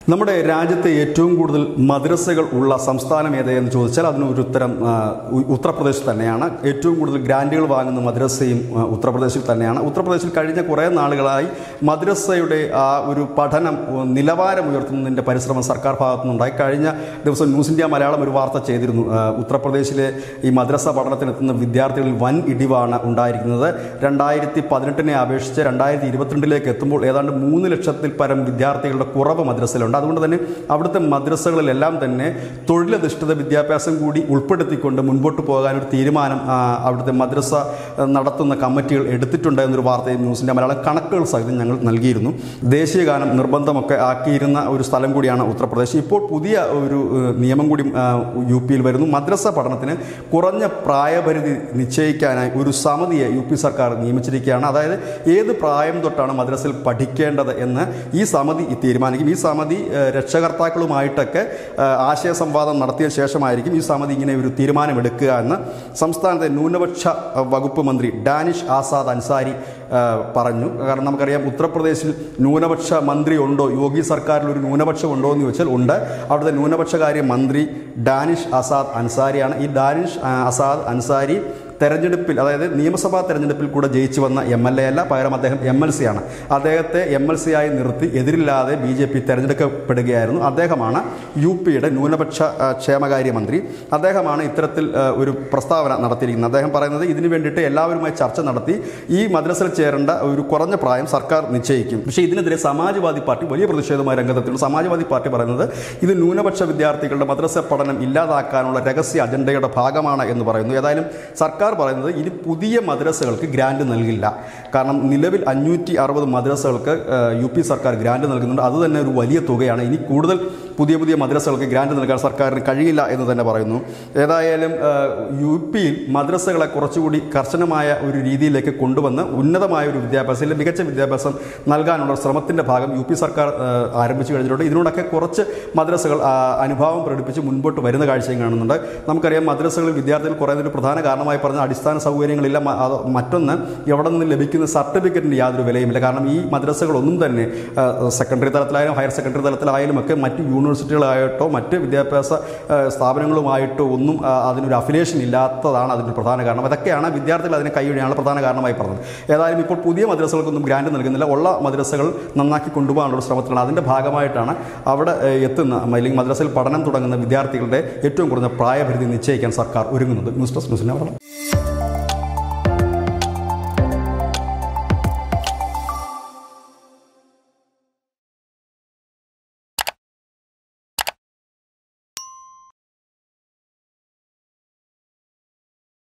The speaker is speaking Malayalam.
നമ്മുടെ രാജ്യത്തെ ഏറ്റവും കൂടുതൽ മദ്രസകൾ ഉള്ള സംസ്ഥാനം ഏതെന്ന് ചോദിച്ചാൽ അതിന് ഒരു ഉത്തരം ആ, ഉ- ഉത്തർപ്രദേശ് തന്നെയാണ് ഏറ്റവും കൂടുതൽ ഗ്രാൻറ്റുകൾ വാങ്ങുന്ന മദ്രസയും ആ, ഉത്തർപ്രദേശിൽ തന്നെയാണ് ഉത്തർപ്രദേശിൽ കഴിഞ്ഞ കുറേ നാളുകളായി മദ്രസയുടെ ആ ഒരു പഠനം ഉ, നിലവാരം ഉയർത്തുന്നതിൻ്റെ പരിശ്രമം സർക്കാർ ഭാഗത്തു നിന്നുണ്ടായി കഴിഞ്ഞ ദിവസം ന്യൂസ് ഇന്ത്യ മലയാളം ഒരു വാർത്ത ചെയ്തിരുന്നു ആ, ഉത്തർപ്രദേശിലെ ഈ മദ്രസ പഠനത്തിനെത്തുന്ന വിദ്യാർത്ഥികളിൽ വൻ ഇടിവാണ് ഉണ്ടായിരിക്കുന്നത് രണ്ടായിരത്തി പതിനെട്ടിനെ അപേക്ഷിച്ച് രണ്ടായിരത്തി ഇരുപത്തിരണ്ടിലേക്ക് എത്തുമ്പോൾ ഏതാണ്ട് മൂന്ന് ലക്ഷത്തിൽ പരം വിദ്യാർത്ഥികളുടെ കുറവ് മദ്രസയിലുണ്ട് അതുകൊണ്ട് തന്നെ അവിടുത്തെ മദ്രസകളിലെല്ലാം തന്നെ തൊഴിലധിഷ്ഠിത വിദ്യാഭ്യാസം കൂടി ഉൾപ്പെടുത്തിക്കൊണ്ട് മുൻപോട്ട് പോകാൻ ഒരു തീരുമാനം ആ, അവിടുത്തെ മദ്രസ ആ, നടത്തുന്ന കമ്മിറ്റികൾ എടുത്തിട്ടുണ്ട് എന്നൊരു വാർത്തയും ന്യൂസിൻ്റെ മലയാളം കണക്കുകൾ സഹിതം ഞങ്ങൾ നൽകിയിരുന്നു ദേശീയ ഗാനം നിർബന്ധമൊക്കെ ആക്കിയിരുന്ന ഒരു സ്ഥലം കൂടിയാണ് ഉത്തർപ്രദേശ് ഇപ്പോൾ പുതിയ ഒരു ഏഹ്, നിയമം കൂടി ആ, യു പിയിൽ വരുന്നു മദ്രസ പഠനത്തിന് കുറഞ്ഞ പ്രായപരിധി നിശ്ചയിക്കാനായി ഒരു സമിതിയെ യു പി സർക്കാർ നിയമിച്ചിരിക്കുകയാണ് അതായത് ഏത് പ്രായം തൊട്ടാണ് മദ്രസയിൽ പഠിക്കേണ്ടത് എന്ന് ഈ സമിതി തീരുമാനിക്കും ഈ സമിതി ഏഹ്, രക്ഷകർത്താക്കളുമായിട്ടൊക്കെ ഏഹ്, ആശയ സംവാദം നടത്തിയ ശേഷമായിരിക്കും ഈ സമിതി ഇങ്ങനെ ഒരു തീരുമാനമെടുക്കുക എന്ന് സംസ്ഥാനത്തെ ന്യൂനപക്ഷ ഏഹ്, വകുപ്പ് മന്ത്രി ഡാനിഷ് ആസാദ് അൻസാരി ഏഹ്, പറഞ്ഞു കാരണം നമുക്കറിയാം ഉത്തർപ്രദേശിൽ ന്യൂനപക്ഷ മന്ത്രി ഉണ്ടോ യോഗി സർക്കാരിൽ ഒരു ന്യൂനപക്ഷം ഉണ്ടോ എന്ന് ചോദിച്ചാൽ ഉണ്ട് അവിടുത്തെ ന്യൂനപക്ഷകാര്യ മന്ത്രി ഡാനിഷ് ആസാദ് അൻസാരിയാണ് ഈ ഡാനിഷ് ആ, ആസാദ് അൻസാരി തെരഞ്ഞെടുപ്പിൽ അതായത് നിയമസഭാ തെരഞ്ഞെടുപ്പിൽ കൂടെ ജയിച്ചു വന്ന എം എൽ എ അല്ല പകരം അദ്ദേഹം എം എൽ സി ആണ് അദ്ദേഹത്തെ എം എൽ സി ആയി നിർത്തി എതിരില്ലാതെ ബി ജെ പി തെരഞ്ഞെടുക്കപ്പെടുകയായിരുന്നു അദ്ദേഹമാണ് യു പിയുടെ ന്യൂനപക്ഷ ആ, ക്ഷേമകാര്യ മന്ത്രി അദ്ദേഹമാണ് ഇത്തരത്തിൽ ആ, ഒരു പ്രസ്താവന നടത്തിയിരിക്കുന്നത് അദ്ദേഹം പറയുന്നത് ഇതിനു വേണ്ടിയിട്ട് എല്ലാവരുമായി ചർച്ച നടത്തി ഈ മദ്രസയിൽ ചേരേണ്ട ഒരു കുറഞ്ഞ പ്രായം സർക്കാർ നിശ്ചയിക്കും പക്ഷേ ഇതിനെതിരെ സമാജ്വാദി പാർട്ടി വലിയ പ്രതിഷേധമായി രംഗത്തെത്തിയുള്ളൂ സമാജ്വാദി പാർട്ടി പറയുന്നത് ഇത് ന്യൂനപക്ഷ വിദ്യാർത്ഥികളുടെ മദ്രസ പഠനം ഇല്ലാതാക്കാനുള്ള രഹസ്യ അജണ്ടയുടെ ഭാഗമാണ് എന്ന് പറയുന്നു ഏതായാലും സർക്കാർ പറയുന്നത് ഇനി പുതിയ മദ്രസകൾക്ക് ഗ്രാൻഡ് നൽകില്ല കാരണം നിലവിൽ അഞ്ഞൂറ്റി അറുപത് മദ്രസകൾക്ക് ആ, യു പി സർക്കാർ ഗ്രാൻഡ് നൽകുന്നുണ്ട് അത് തന്നെ ഒരു വലിയ തുകയാണ് ഇനി കൂടുതൽ പുതിയ പുതിയ മദ്രസകൾക്ക് ഗ്രാൻഡ് നൽകാൻ സർക്കാരിന് കഴിയില്ല എന്ന് തന്നെ പറയുന്നു ഏതായാലും ആ, യു പിയിൽ മദ്രസകളെ കുറച്ചുകൂടി കർശനമായ ഒരു രീതിയിലേക്ക് കൊണ്ടുവന്ന് ഉന്നതമായ ഒരു വിദ്യാഭ്യാസം അല്ലെങ്കിൽ മികച്ച വിദ്യാഭ്യാസം നൽകാനുള്ള ശ്രമത്തിൻ്റെ ഭാഗം യു പി സർക്കാർ ആ, ആരംഭിച്ചു കഴിഞ്ഞിട്ടുണ്ട് ഇതിനോടൊക്കെ കുറച്ച് മദ്രസകൾ ആ, അനുഭാവം പ്രകടിപ്പിച്ച് മുൻപോട്ട് വരുന്ന കാഴ്ചയും കാണുന്നുണ്ട് നമുക്കറിയാം മദ്രസകളിൽ വിദ്യാർത്ഥികൾ കുറയുന്നതിന് പ്രധാന കാരണമായി പറഞ്ഞ അടിസ്ഥാന സൗകര്യങ്ങളില്ല മ- അത് മറ്റൊന്ന് എവിടെ നിന്ന് ലഭിക്കുന്ന സർട്ടിഫിക്കറ്റിന് യാതൊരു വിലയുമില്ല കാരണം ഈ മദ്രസകളൊന്നും തന്നെ ആ, സെക്കൻഡറി തലത്തിലായാലും ഹയർ സെക്കൻഡറി തലത്തിലായാലും ഒക്കെ മറ്റ് യൂണിവേഴ്സിറ്റികളായിട്ടോ മറ്റ് വിദ്യാഭ്യാസ ആ, സ്ഥാപനങ്ങളുമായിട്ടോ ഒന്നും ആ, അതിനൊരു അഫിലിയേഷൻ ഇല്ലാത്തതാണ് അതിൻ്റെ പ്രധാന കാരണം അതൊക്കെയാണ് വിദ്യാർത്ഥികൾ അതിനെ കൈയൊഴിയാനുള്ള പ്രധാന കാരണമായി പറഞ്ഞത് ഏതായാലും ഇപ്പോൾ പുതിയ മദ്രസകൾക്കൊന്നും ഗ്രാൻഡ് നൽകുന്നില്ല ഉള്ള മദ്രസകൾ നന്നാക്കി കൊണ്ടുപോകാനുള്ള ഒരു ശ്രമത്തിലാണ് അതിൻ്റെ ഭാഗമായിട്ടാണ് അവിടെ ഏ, എത്തുന്ന അല്ലെങ്കിൽ മദ്രസയിൽ പഠനം തുടങ്ങുന്ന വിദ്യാർത്ഥികളുടെ ഏറ്റവും കുറഞ്ഞ പ്രായപരിധി നിശ്ചയിക്കാൻ സർക്കാർ ഒരുങ്ങുന്നത് ന്യൂസ് ഡെസ്ക് ന്യൂസിനെ